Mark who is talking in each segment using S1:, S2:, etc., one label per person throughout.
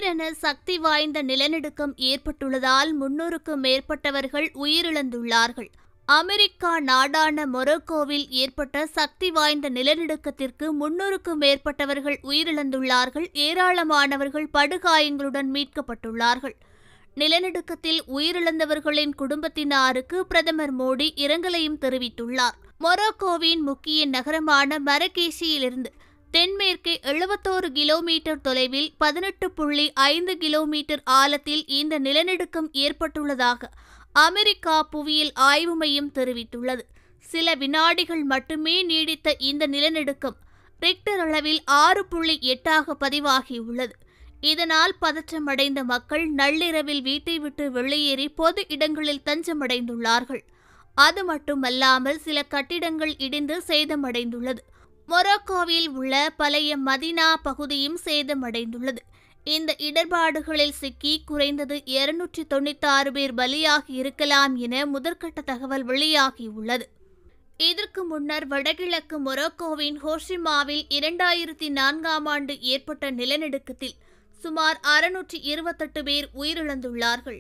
S1: திடீரென சக்தி வாய்ந்த நிலநடுக்கம் ஏற்பட்டுள்ளதால் முன்னூறுக்கும் மேற்பட்டவர்கள் உயிரிழந்துள்ளார்கள் அமெரிக்கா நாடான மொரோக்கோவில் ஏற்பட்ட சக்தி வாய்ந்த நிலநடுக்கத்திற்கு முன்னூறுக்கும் மேற்பட்டவர்கள் உயிரிழந்துள்ளார்கள் ஏராளமானவர்கள் படுகாயங்களுடன் மீட்கப்பட்டுள்ளார்கள் நிலநடுக்கத்தில் உயிரிழந்தவர்களின் குடும்பத்தினாருக்கு பிரதமர் மோடி இரங்கலையும் தெரிவித்துள்ளார் மொரோக்கோவின் முக்கிய நகரமான மரகேஷியிலிருந்து தென்மேற்கே எழுபத்தோரு கிலோமீட்டர் தொலைவில் பதினெட்டு புள்ளி ஐந்து கிலோமீட்டர் ஆழத்தில் இந்த நிலநடுக்கம் ஏற்பட்டுள்ளதாக அமெரிக்கா புவியியல் ஆய்வு மையம் தெரிவித்துள்ளது சில வினாடிகள் மட்டுமே நீடித்த இந்த நிலநடுக்கம் ரிக்டர் அளவில் ஆறு புள்ளி எட்டாக பதிவாகியுள்ளது இதனால் பதற்றமடைந்த மக்கள் நள்ளிரவில் வீட்டை விட்டு வெளியேறி பொது இடங்களில் தஞ்சமடைந்துள்ளார்கள் அது மட்டுமல்லாமல் சில கட்டிடங்கள் இடிந்து சேதமடைந்துள்ளது மொரோக்கோவில் உள்ள பழைய மதினா பகுதியும் சேதமடைந்துள்ளது இந்த இடர்பாடுகளில் சிக்கி குறைந்தது இருநூற்றி தொண்ணூத்தாறு பேர் பலியாகி இருக்கலாம் என முதற்கட்ட தகவல் வெளியாகியுள்ளது இதற்கு முன்னர் வடகிழக்கு மொரோக்கோவின் ஹோஷிமாவில் இரண்டாயிரத்தி நான்காம் ஆண்டு ஏற்பட்ட நிலநடுக்கத்தில் சுமார் அறுநூற்றி இருபத்தெட்டு பேர் உயிரிழந்துள்ளார்கள்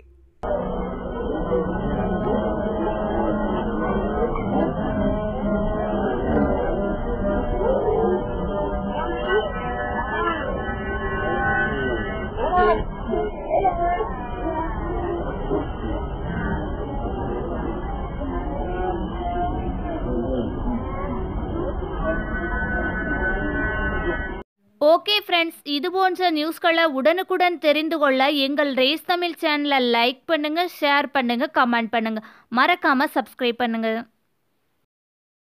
S2: ஓகே ஃப்ரெண்ட்ஸ் இது போன்ற நியூஸ்களை உடனுக்குடன் தெரிந்து கொள்ள எங்கள் ரேஸ் தமிழ் சேனலை லைக் பண்ணுங்கள் ஷேர் பண்ணுங்கள் கமெண்ட் பண்ணுங்கள் மறக்காமல் சப்ஸ்கிரைப் பண்ணுங்கள்